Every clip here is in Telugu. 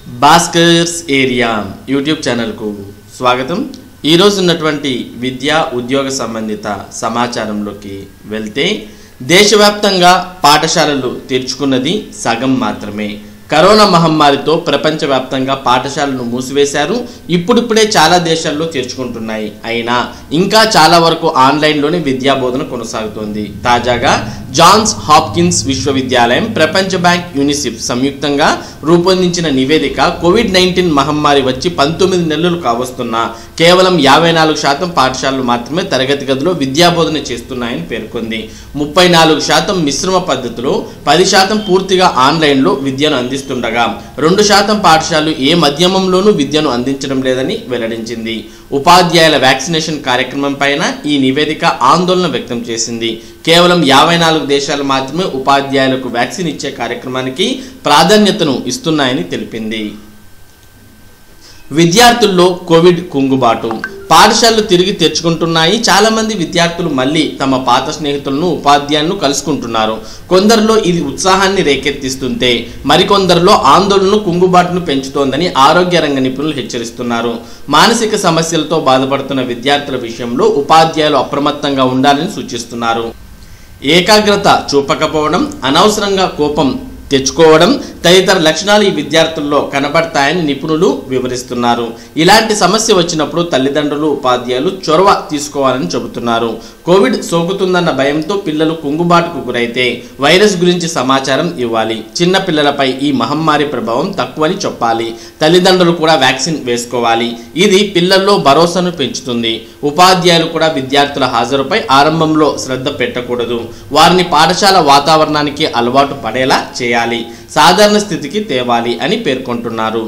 భాస్కర్స్ ఏరియా యూట్యూబ్ ఛానల్కు స్వాగతం ఈరోజు ఉన్నటువంటి విద్యా ఉద్యోగ సంబంధిత సమాచారంలోకి వెళ్తే దేశవ్యాప్తంగా పాఠశాలలు తెరుచుకున్నది సగం మాత్రమే కరోనా మహమ్మారితో ప్రపంచవ్యాప్తంగా పాఠశాలను మూసివేశారు ఇప్పుడిప్పుడే చాలా దేశాల్లో తెరుచుకుంటున్నాయి అయినా ఇంకా చాలా వరకు ఆన్లైన్లోనే విద్యా బోధన కొనసాగుతోంది తాజాగా జాన్స్ హాప్కిన్స్ విశ్వవిద్యాలయం ప్రపంచ బ్యాంక్ యూనిసెఫ్ సంయుక్తంగా రూపొందించిన నివేదిక కోవిడ్ నైన్టీన్ మహమ్మారి వచ్చి పంతొమ్మిది నెలలు కావస్తున్నా కేవలం యాభై నాలుగు శాతం పాఠశాలలు మాత్రమే తరగతి గదిలో విద్యాబోధన చేస్తున్నాయని పేర్కొంది ముప్పై నాలుగు శాతం మిశ్రమ పద్ధతిలో పది శాతం పూర్తిగా ఆన్లైన్లో విద్యను అందిస్తుండగా రెండు శాతం పాఠశాలలు ఏ మాధ్యమంలోనూ విద్యను అందించడం లేదని వెల్లడించింది ఉపాధ్యాయుల వ్యాక్సినేషన్ కార్యక్రమం పైన ఈ నివేదిక ఆందోళన వ్యక్తం చేసింది కేవలం యాభై నాలుగు దేశాలు మాత్రమే ఉపాధ్యాయులకు వ్యాక్సిన్ ఇచ్చే కార్యక్రమానికి ప్రాధాన్యతను ఇస్తున్నాయని తెలిపింది విద్యార్థుల్లో కోవిడ్ కుంగుబాటు పాఠశాలలు తిరిగి తెరుచుకుంటున్నాయి చాలా మంది విద్యార్థులు మళ్ళీ తమ పాత స్నేహితులను ఉపాధ్యాయులను కలుసుకుంటున్నారు కొందరిలో ఇది ఉత్సాహాన్ని రేకెత్తిస్తుంటే మరికొందరిలో ఆందోళనను కుంగుబాటును పెంచుతోందని ఆరోగ్య రంగ నిపుణులు హెచ్చరిస్తున్నారు మానసిక సమస్యలతో బాధపడుతున్న విద్యార్థుల విషయంలో ఉపాధ్యాయులు అప్రమత్తంగా ఉండాలని సూచిస్తున్నారు ఏకాగ్రత చూపకపోవడం అనవసరంగా కోపం తెచ్చుకోవడం తదితర లక్షణాలు ఈ విద్యార్థుల్లో కనబడతాయని నిపుణులు వివరిస్తున్నారు ఇలాంటి సమస్య వచ్చినప్పుడు తల్లిదండ్రులు ఉపాధ్యాయులు చొరవ తీసుకోవాలని చెబుతున్నారు కోవిడ్ సోకుతుందన్న భయంతో పిల్లలు కుంగుబాటుకు గురైతే వైరస్ గురించి సమాచారం ఇవ్వాలి చిన్న పిల్లలపై ఈ మహమ్మారి ప్రభావం తక్కువని చెప్పాలి తల్లిదండ్రులు కూడా వ్యాక్సిన్ వేసుకోవాలి ఇది పిల్లల్లో భరోసాను పెంచుతుంది ఉపాధ్యాయులు కూడా విద్యార్థుల హాజరుపై ఆరంభంలో శ్రద్ధ పెట్టకూడదు వారిని పాఠశాల వాతావరణానికి అలవాటు పడేలా చేయాలి సాధారణ స్థితికి తేవాలి అని పేర్కొంటున్నారు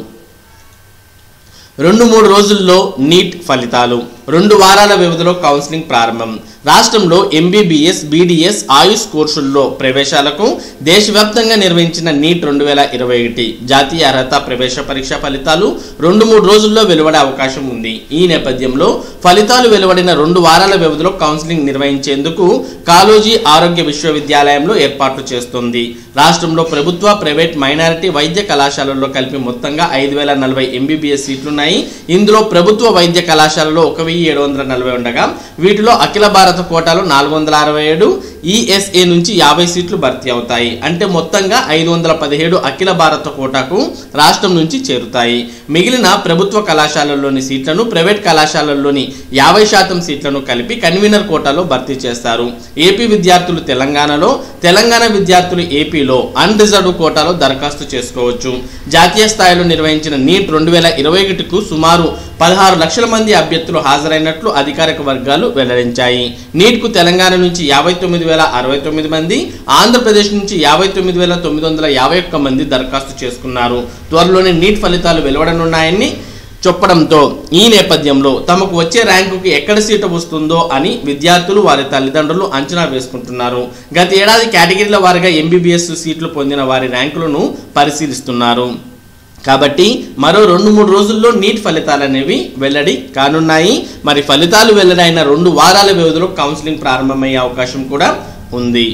రెండు మూడు రోజుల్లో నీట్ ఫలితాలు రెండు వారాల వ్యవధిలో కౌన్సిలింగ్ ప్రారంభం రాష్ట్రంలో ఎంబీబీఎస్ బీడీఎస్ ఆయుష్ కోర్సుల్లో ప్రవేశాలకు దేశవ్యాప్తంగా నిర్వహించిన నీట్ రెండు వేల ఇరవై ఒకటి జాతీయ అర్హత ప్రవేశ పరీక్ష ఫలితాలు రెండు మూడు రోజుల్లో వెలువడే అవకాశం ఉంది ఈ నేపథ్యంలో ఫలితాలు వెలువడిన రెండు వారాల వ్యవధిలో కౌన్సిలింగ్ నిర్వహించేందుకు కాలోజీ ఆరోగ్య విశ్వవిద్యాలయంలో ఏర్పాట్లు చేస్తుంది రాష్ట్రంలో ప్రభుత్వ ప్రైవేట్ మైనారిటీ వైద్య కళాశాలల్లో కలిపి మొత్తంగా ఐదు వేల నలభై ఎంబీబీఎస్ సీట్లున్నాయి ఇందులో ప్రభుత్వ వైద్య కళాశాలలో ఒక వెయ్యి ఏడు వందల నలభై ఉండగా వీటిలో అఖిల భారత కోటాలో నాలుగు వందల అరవై ఏడు ఈఎస్ఏ నుంచి యాభై సీట్లు భర్తీ అవుతాయి అంటే మొత్తంగా ఐదు వందల పదిహేడు అఖిల భారత కోటాకు రాష్ట్రం నుంచి చేరుతాయి మిగిలిన ప్రభుత్వ కళాశాలల్లోని సీట్లను ప్రైవేట్ కళాశాలల్లోని యాభై శాతం సీట్లను కలిపి కన్వీనర్ కోటాలో భర్తీ చేస్తారు ఏపీ విద్యార్థులు తెలంగాణలో తెలంగాణ విద్యార్థులు ఏపీలో అన్రిజర్వ్డ్ కోటాలో దరఖాస్తు చేసుకోవచ్చు జాతీయ స్థాయిలో నిర్వహించిన నీట్ రెండు వేల ఇరవై ఒకటికు సుమారు పదహారు లక్షల మంది అభ్యర్థులు హాజరైనట్లు అధికారిక వర్గాలు వెల్లడించాయి నీట్కు తెలంగాణ నుంచి యాభై తొమ్మిది వేల అరవై తొమ్మిది మంది ఆంధ్రప్రదేశ్ నుంచి యాభై తొమ్మిది వేల తొమ్మిది వందల యాభై ఒక్క మంది దరఖాస్తు చేసుకున్నారు త్వరలోనే నీట్ ఫలితాలు వెలువడనున్నాయని చెప్పడంతో ఈ నేపథ్యంలో తమకు వచ్చే ర్యాంకుకి ఎక్కడ సీటు వస్తుందో అని విద్యార్థులు వారి తల్లిదండ్రులు అంచనా వేసుకుంటున్నారు గత ఏడాది కేటగిరీల వారిగా ఎంబీబీఎస్ సీట్లు పొందిన వారి ర్యాంకులను పరిశీలిస్తున్నారు కాబట్టి మరో రెండు మూడు రోజుల్లో నీట్ ఫలితాలు అనేవి వెల్లడి కానున్నాయి మరి ఫలితాలు వెల్లడైన రెండు వారాల వ్యవధిలో కౌన్సిలింగ్ ప్రారంభమయ్యే అవకాశం కూడా ఉంది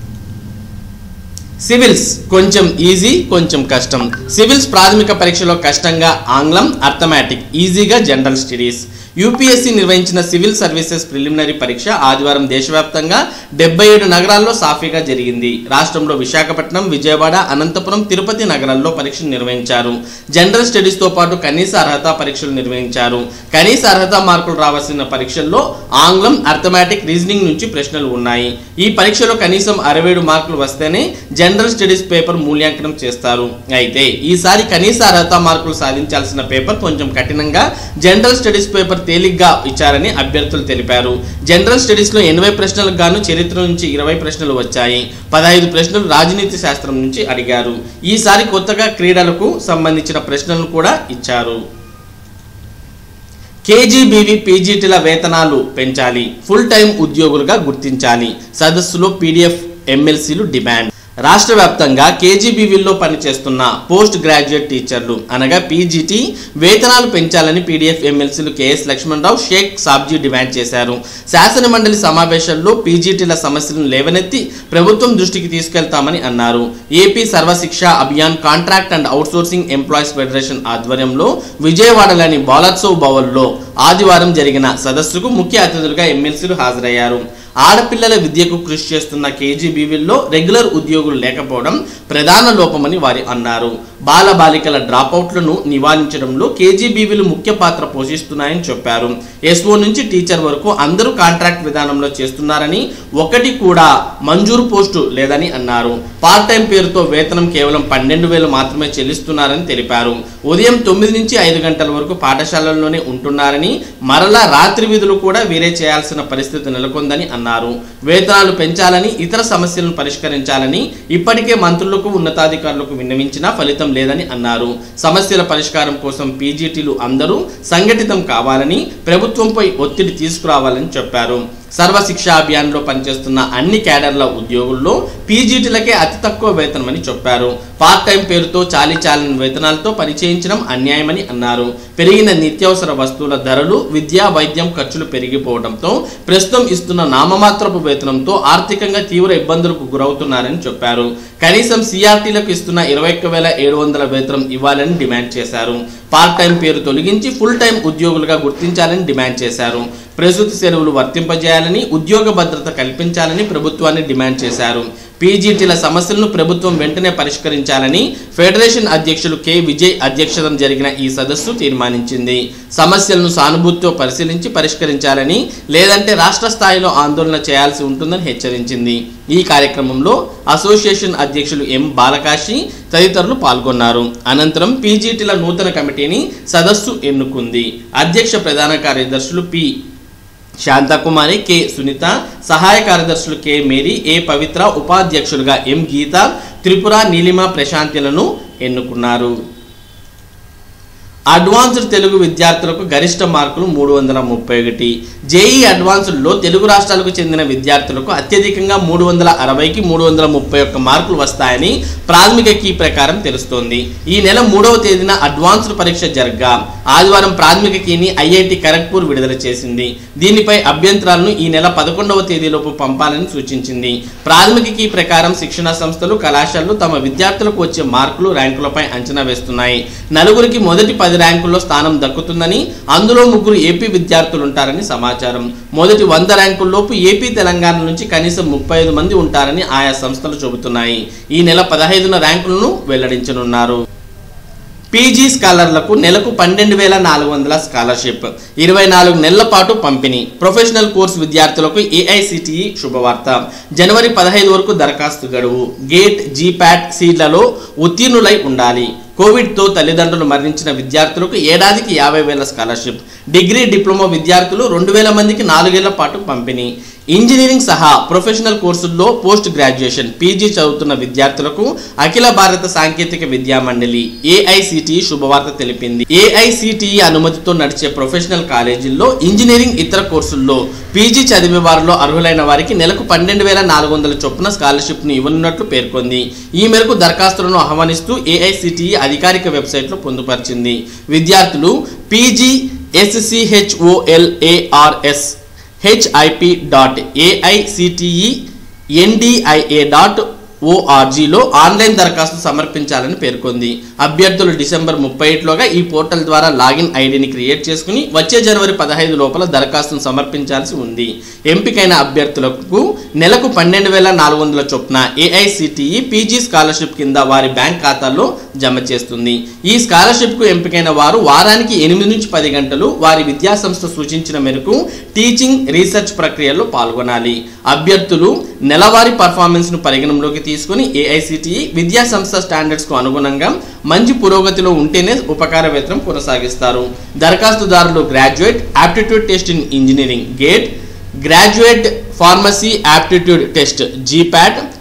సివిల్స్ కొంచెం ఈజీ కొంచెం కష్టం సివిల్స్ ప్రాథమిక పరీక్షలో కష్టంగా ఆంగ్లం అర్థమాటిక్ ఈజీగా జనరల్ స్టడీస్ యూపీఎస్సీ నిర్వహించిన సివిల్ సర్వీసెస్ ప్రిలిమినరీ పరీక్ష ఆదివారం దేశవ్యాప్తంగా డెబ్బై ఏడు నగరాల్లో సాఫీగా జరిగింది రాష్ట్రంలో విశాఖపట్నం విజయవాడ అనంతపురం తిరుపతి నగరాల్లో పరీక్షలు నిర్వహించారు జనరల్ స్టడీస్తో పాటు కనీస అర్హత పరీక్షలు నిర్వహించారు కనీస అర్హత మార్కులు రావాల్సిన పరీక్షల్లో ఆంగ్లం అర్థమాటిక్ రీజనింగ్ నుంచి ప్రశ్నలు ఉన్నాయి ఈ పరీక్షలో కనీసం అరవై ఏడు మార్కులు వస్తేనే జనరల్ స్టడీస్ పేపర్ మూల్యాంకనం చేస్తారు అయితే ఈసారి కనీస అర్హత మార్కులు సాధించాల్సిన పేపర్ కొంచెం కఠినంగా జనరల్ స్టడీస్ పేపర్ తేలిగ్గా ఇచ్చారని అభ్యర్థులు తెలిపారు జనరల్ స్టడీస్లో ఎనభై ప్రశ్నలకు గాను చరిత్ర నుంచి ఇరవై ప్రశ్నలు వచ్చాయి పదహైదు ప్రశ్నలు రాజనీతి శాస్త్రం నుంచి అడిగారు ఈసారి కొత్తగా క్రీడలకు సంబంధించిన ప్రశ్నలను కూడా ఇచ్చారు కేజీబీవీ పీజీటీల వేతనాలు పెంచాలి ఫుల్ టైం ఉద్యోగులుగా గుర్తించాలి సదస్సులో పీడీఎఫ్ ఎమ్మెల్సీలు డిమాండ్ రాష్ట్ర వ్యాప్తంగా కేజీబీవీల్లో పనిచేస్తున్న పోస్ట్ గ్రాడ్యుయేట్ టీచర్లు అనగా పీజీటీ వేతనాలు పెంచాలని పీడీఎఫ్ ఎమ్మెల్సీలు కేఎస్ లక్ష్మణరావు షేక్ సాబ్జీ డిమాండ్ చేశారు శాసన మండలి సమావేశంలో పీజీటీల సమస్యలను లేవనెత్తి ప్రభుత్వం దృష్టికి తీసుకెళ్తామని అన్నారు AP Sarva Shiksha Abhiyan contract and outsourcing employees federation ఆధ్వర్యంలో విజయవాడలోని బాలత్సవ్ భవన్లో ఆదివారం జరిగిన సదస్సుకు ముఖ్య అతిథులుగా ఎమ్మెల్సీలు హాజరయ్యారు ఆడపిల్లల విద్యకు కృషి చేస్తున్న కేజీబీవీల్లో రెగ్యులర్ ఉద్యోగులు లేకపోవడం ప్రధాన లోపమని వారు అన్నారు బాల బాలికల డ్రాపౌట్లను నివారించడంలో కేజీబీవీలు ముఖ్య పాత్ర పోషిస్తున్నాయని చెప్పారు ఎస్ఓ నుంచి టీచర్ వరకు అందరూ కాంట్రాక్ట్ విధానంలో చేస్తున్నారని ఒకటి కూడా మంజూరు పోస్టు లేదని అన్నారు పార్ట్ టైం పేరుతో వేతనం కేవలం పన్నెండు వేలు మాత్రమే చెల్లిస్తున్నారని తెలిపారు ఉదయం తొమ్మిది నుంచి ఐదు గంటల వరకు పాఠశాలల్లోనే ఉంటున్నారని మరలా రాత్రి విధులు కూడా వీరే చేయాల్సిన పరిస్థితి నెలకొందని అన్నారు వేతనాలు పెంచాలని ఇతర సమస్యలను పరిష్కరించాలని ఇప్పటికే మంత్రులకు ఉన్నతాధికారులకు విన్నవించినా ఫలితం లేదని అన్నారు సమస్యల పరిష్కారం కోసం పీజీటీలు అందరూ సంఘటితం కావాలని ప్రభుత్వంపై ఒత్తిడి తీసుకురావాలని చెప్పారు సర్వశిక్ష అభియాన్లో పనిచేస్తున్న అన్ని క్యాడర్ల ఉద్యోగుల్లో పీజీటీలకే అతి తక్కువ వేతనమని చెప్పారు పార్ట్ టైం పేరుతో చాలీ చాలని వేతనాలతో పనిచేయించడం అన్యాయమని అన్నారు పెరిగిన నిత్యావసర వస్తువుల ధరలు విద్యా వైద్యం ఖర్చులు పెరిగిపోవడంతో ప్రస్తుతం ఇస్తున్న నామమాత్రపు వేతనంతో ఆర్థికంగా తీవ్ర ఇబ్బందులకు గురవుతున్నారని చెప్పారు కనీసం సిఆర్టీలకు ఇస్తున్న ఇరవై ఒక్క వేల ఏడు వందల వేతనం ఇవ్వాలని డిమాండ్ చేశారు పార్ట్ టైం పేరు తొలగించి ఫుల్ టైం ఉద్యోగులుగా గుర్తించాలని డిమాండ్ చేశారు ప్రసూతి సెలవులు వర్తింపజేయాలని ఉద్యోగ భద్రత కల్పించాలని ప్రభుత్వాన్ని డిమాండ్ చేశారు పీజీటీల సమస్యలను ప్రభుత్వం వెంటనే పరిష్కరించాలని ఫెడరేషన్ అధ్యక్షులు కె విజయ్ అధ్యక్షతన జరిగిన ఈ సదస్సు తీర్మానించింది సమస్యలను సానుభూతితో పరిశీలించి పరిష్కరించాలని లేదంటే రాష్ట్ర స్థాయిలో ఆందోళన చేయాల్సి ఉంటుందని హెచ్చరించింది ఈ కార్యక్రమంలో అసోసియేషన్ అధ్యక్షులు ఎం బాలకాశి తదితరులు పాల్గొన్నారు అనంతరం పీజీటీల నూతన కమిటీని సదస్సు ఎన్నుకుంది అధ్యక్ష ప్రధాన కార్యదర్శులు పి శాంతకుమారి కె సునీత సహాయ కార్యదర్శులు కె మేరీ ఏ పవిత్ర ఉపాధ్యక్షులుగా ఎం గీత త్రిపుర నీలిమ ప్రశాంతిలను ఎన్నుకున్నారు అడ్వాన్స్డ్ తెలుగు విద్యార్థులకు గరిష్ట మార్కులు మూడు వందల ముప్పై ఒకటి జేఈ అడ్వాన్స్డ్లో తెలుగు రాష్ట్రాలకు చెందిన విద్యార్థులకు అత్యధికంగా మూడు వందల అరవైకి మూడు వందల ముప్పై ఒక్క మార్కులు వస్తాయని ప్రాథమిక కీ ప్రకారం తెలుస్తోంది ఈ నెల మూడవ తేదీన అడ్వాన్స్డ్ పరీక్ష జరగ్గా ఆదివారం ప్రాథమిక కీని ఐఐటి ఖరగ్పూర్ విడుదల చేసింది దీనిపై అభ్యంతరాలను ఈ నెల పదకొండవ తేదీలోపు పంపాలని సూచించింది ప్రాథమిక కీ ప్రకారం శిక్షణా సంస్థలు కళాశాలలు తమ విద్యార్థులకు వచ్చే మార్కులు ర్యాంకులపై అంచనా వేస్తున్నాయి నలుగురికి మొదటి పది ర్యాంకుల్లో స్థానం దక్కుతుందని అందులో ముగ్గురు ఏపీ విద్యార్థులు ఉంటారని సమాచారం మొదటి వంద ర్యాంకుల్లోపు ఏపీ తెలంగాణ నుంచి కనీసం ముప్పై ఐదు మంది ఉంటారని ఆయా సంస్థలు చెబుతున్నాయి ఈ నెల పదహైదున ర్యాంకులను వెల్లడించనున్నారు పీజీ స్కాలర్లకు నెలకు పన్నెండు వేల నాలుగు వందల స్కాలర్షిప్ ఇరవై నాలుగు నెలల పాటు పంపిణీ ప్రొఫెషనల్ కోర్స్ విద్యార్థులకు ఏఐసిటిఈ శుభవార్త జనవరి పదహైదు వరకు దరఖాస్తు గడువు గేట్ జీప్యాట్ సీట్లలో ఉత్తీర్ణులై ఉండాలి కోవిడ్తో తల్లిదండ్రులు మరణించిన విద్యార్థులకు ఏడాదికి యాభై వేల స్కాలర్షిప్ డిగ్రీ డిప్లొమా విద్యార్థులు రెండు వేల మందికి నాలుగేళ్ల పాటు పంపిణీ ఇంజనీరింగ్ సహా ప్రొఫెషనల్ కోర్సుల్లో పోస్ట్ గ్రాడ్యుయేషన్ పీజీ చదువుతున్న విద్యార్థులకు అఖిల భారత సాంకేతిక విద్యా మండలి ఏఐసిటిఈ శుభవార్త తెలిపింది ఏఐసిటిఈ అనుమతితో నడిచే ప్రొఫెషనల్ కాలేజీల్లో ఇంజనీరింగ్ ఇతర కోర్సుల్లో పీజీ చదివే వారిలో అర్హులైన వారికి నెలకు పన్నెండు వేల నాలుగు వందల చొప్పున స్కాలర్షిప్ను ఇవ్వనున్నట్లు పేర్కొంది ఈ మేరకు దరఖాస్తులను ఆహ్వానిస్తూ ఏఐసిటిఈ అధికారిక వెబ్సైట్లో పొందుపరిచింది విద్యార్థులు PG SCHOLARS HIP dot AICTE NDIA dot ఓఆర్జీలో ఆన్లైన్ దరఖాస్తు సమర్పించాలని పేర్కొంది అభ్యర్థులు డిసెంబర్ ముప్పై ఒకటిలోగా ఈ పోర్టల్ ద్వారా లాగిన్ ఐడిని క్రియేట్ చేసుకుని వచ్చే జనవరి పదహైదు లోపల దరఖాస్తును సమర్పించాల్సి ఉంది ఎంపికైన అభ్యర్థులకు నెలకు పన్నెండు వేల నాలుగు వందల చొప్పున ఏఐసిటిఈ పీజీ స్కాలర్షిప్ కింద వారి బ్యాంక్ ఖాతాల్లో జమ చేస్తుంది ఈ స్కాలర్షిప్కు ఎంపికైన వారు వారానికి ఎనిమిది నుంచి పది గంటలు వారి విద్యా సంస్థ సూచించిన మేరకు టీచింగ్ రీసెర్చ్ ప్రక్రియలో పాల్గొనాలి అభ్యర్థులు నెలవారీ పర్ఫార్మెన్స్ను పరిగణనలోకి తీసుకుని ఏఐసిటిఈ విద్యా సంస్థ స్టాండర్డ్స్కు అనుగుణంగా మంచి పురోగతిలో ఉంటేనే ఉపకార వేతనం కొనసాగిస్తారు దరఖాస్తుదారులు graduate aptitude test in engineering GATE graduate pharmacy aptitude test GPAT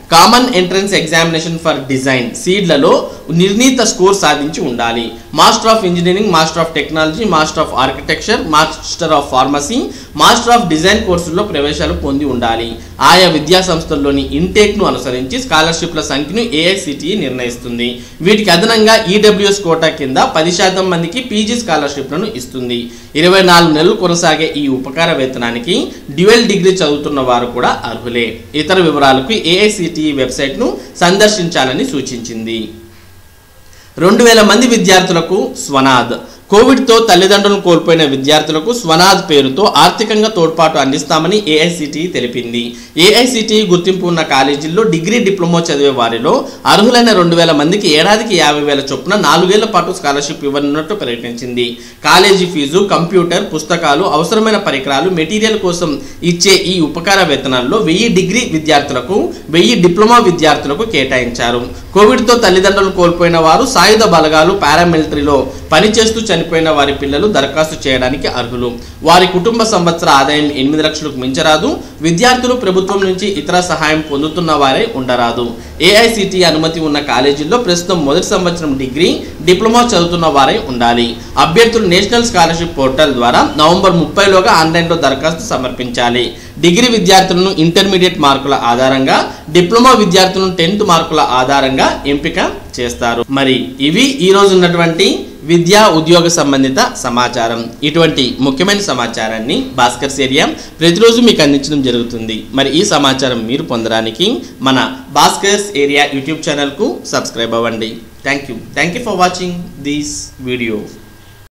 common entrance examination for design సీడ్లలో నిర్ణీత స్కోర్ సాధించి ఉండాలి master of engineering master of technology master of architecture master of pharmacy master of design కోర్సుల్లో ప్రవేశాలు పొంది ఉండాలి ఆయా విద్యా సంస్థల్లోని ఇంటేక్ను అనుసరించి స్కాలర్షిప్ల సంఖ్యను ఏఐసిటిఈ నిర్ణయిస్తుంది వీటికి అదనంగా ఈడబ్ల్యూఎస్ కోటా కింద పది శాతం మందికి పీజీ స్కాలర్షిప్లను ఇస్తుంది ఇరవై నాలుగు నెలలు కొనసాగే ఈ ఉపకార వేతనానికి డ్యూయల్ డిగ్రీ చదువుతున్న వారు కూడా అర్హులే ఇతర వివరాలకు ఏఐసిటిఈ వెబ్సైట్ను సందర్శించాలని సూచించింది రెండు వేల మంది విద్యార్థులకు స్వనాథ్ కోవిడ్తో తల్లిదండ్రులను కోల్పోయిన విద్యార్థులకు స్వనాథ్ పేరుతో ఆర్థికంగా తోడ్పాటు అందిస్తామని ఏఐసిటి తెలిపింది ఏఐసిటి గుర్తింపు ఉన్న కాలేజీల్లో డిగ్రీ డిప్లొమా చదివే వారిలో అర్హులైన రెండు వేల మందికి ఏడాదికి యాభై వేల చొప్పున నాలుగేళ్ల పాటు స్కాలర్షిప్ ఇవ్వనున్నట్టు ప్రకటించింది కాలేజీ ఫీజు కంప్యూటర్ పుస్తకాలు అవసరమైన పరికరాలు మెటీరియల్ కోసం ఇచ్చే ఈ ఉపకార వేతనాల్లో వెయ్యి డిగ్రీ విద్యార్థులకు వెయ్యి డిప్లొమా విద్యార్థులకు కేటాయించారు కోవిడ్తో తల్లిదండ్రులు కోల్పోయిన వారు సాయుధ బలగాలు పారామిలిటరీలో పనిచేస్తూ చనిపోయిన వారి పిల్లలు దరఖాస్తు చేయడానికి అర్హులు వారి కుటుంబ సంవత్సర ఆదాయం ఎనిమిది లక్షలకు మించరాదు విద్యార్థులు ప్రభుత్వం నుంచి ఇతర సహాయం పొందుతున్న వారే ఉండరాదు ఏఐసిటి అనుమతి ఉన్న కాలేజీల్లో ప్రస్తుతం మొదటి సంవత్సరం డిగ్రీ డిప్లొమా చదువుతున్న వారే ఉండాలి అభ్యర్థులు నేషనల్ స్కాలర్షిప్ పోర్టల్ ద్వారా నవంబర్ ముప్పైలోగా ఆన్లైన్లో దరఖాస్తు సమర్పించాలి డిగ్రీ విద్యార్థులను ఇంటర్మీడియట్ మార్కుల ఆధారంగా డిప్లొమా విద్యార్థులను టెన్త్ మార్కుల ఆధారంగా ఎంపిక చేస్తారు మరి ఇవి ఈ రోజు ఉన్నటువంటి విద్యా ఉద్యోగ సంబంధిత సమాచారం ఇటువంటి ముఖ్యమైన సమాచారాన్ని భాస్కర్స్ ఏరియా ప్రతిరోజు మీకు అందించడం జరుగుతుంది మరి ఈ సమాచారం మీరు పొందడానికి మన భాస్కర్స్ ఏరియా యూట్యూబ్ ఛానల్కు సబ్స్క్రైబ్ అవ్వండి thank you thank you for watching this video